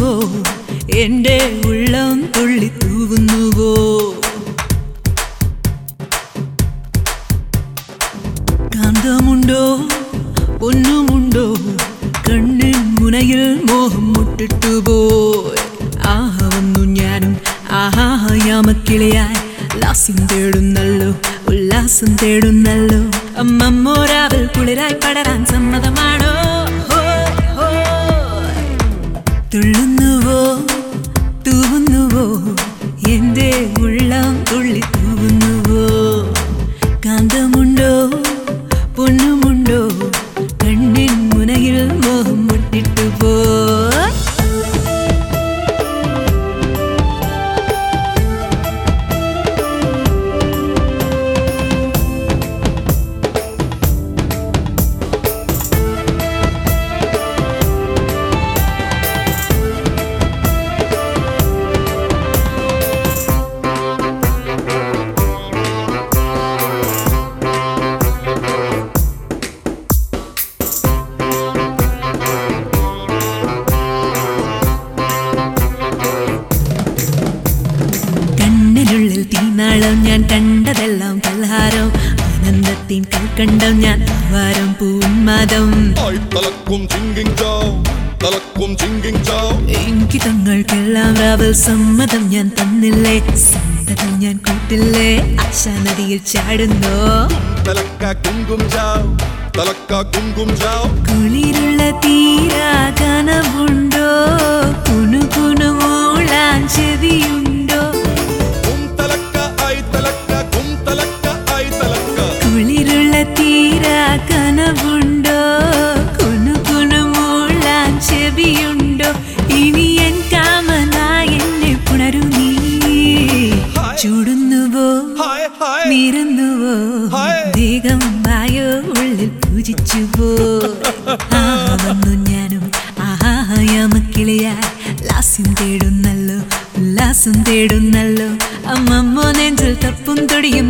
തൂവുന്നുവോ എന്റെ ഉള്ളം തുള്ളി തൂവുന്നുവോ കാന്തമുണ്ടോ ഒന്നുമുണ്ടോ കണ്ണിൻ മുനയിൽ മോഹം മുട്ടിട്ടു പോയി ആഹ വന്നു ഞാനും ആഹാ യാമക്കിളിയായി ലാസ്യം തേടുന്നല്ലോ ഉല്ലാസം തേടുന്നല്ലോ അമ്മമ്മോരാവിൽ കുളിരായി പടരാൻ സമ്മതമാണോ ഹോയ്, ഹോയ്. തുള്ളുന്നുവോ തൂവുന്നുവോ എന്റെ ഉള്ളം തുള്ളി തൂവുന്നുവോ കാന്തമുണ്ടോ പൊന്നുമുണ്ടോ കണ്ണിൻ മുനയിൽ മോഹം മുട്ടിട്ടു പോ കണ്ണിനുള്ളിൽ തീനാളം ഞാൻ കണ്ടതെല്ലാം കൽഹാരം ആനന്ദത്തിൻ കൽക്കണ്ടം ഞാൻ വാരം പൂന്മാദം ആയി തലക്കും ചിങ്കിങ് ചാവ് തലക്കും ചിങ്കിങ് ചാവ് ഇങ്കിതങ്ങൾക്കെല്ലാം രാവൽ സമ്മതം ഞാൻ തന്നില്ലേ സമ്മതം ഞാൻ കൂട്ടില്ലേ ആശാ നദിയിൽ ചാടുന്നോ തലക്ക കുങ്കും ചാവ് തലക്ക കുങ്കും ചാവ് കുളിരുള്ള തീരാ കനവുണ്ടോ കുനു കുനു മൂളാൻ ചെവിയുണ്ടോ കും തലക്ക ആയി തലക്ക കും തലക്ക ആയി തലക്ക കുളിരുള്ള തീരാ കനവുണ്ടോ കുനു കുനു മൂളാൻ ചെവിയുണ്ടോ ഇനി എൻ കാമനായി എന്നെ പുണരു നീ ചൂടുന്നുവോ ഹായ് ഹായ് നിരന്നുവോ ഹായ്. വേഗം വായോ ഉള്ളിൽ പൂജിച്ചുവോ ആ വന്നു ഞാനും ആഹായാമക്കിളിയായി ലാസ്യം തേടുന്നല്ലോ ഉല്ലാസം തേടുന്നല്ലോ അമ്മമ്മോ നെഞ്ചിൽ തപ്പും തൊടിയും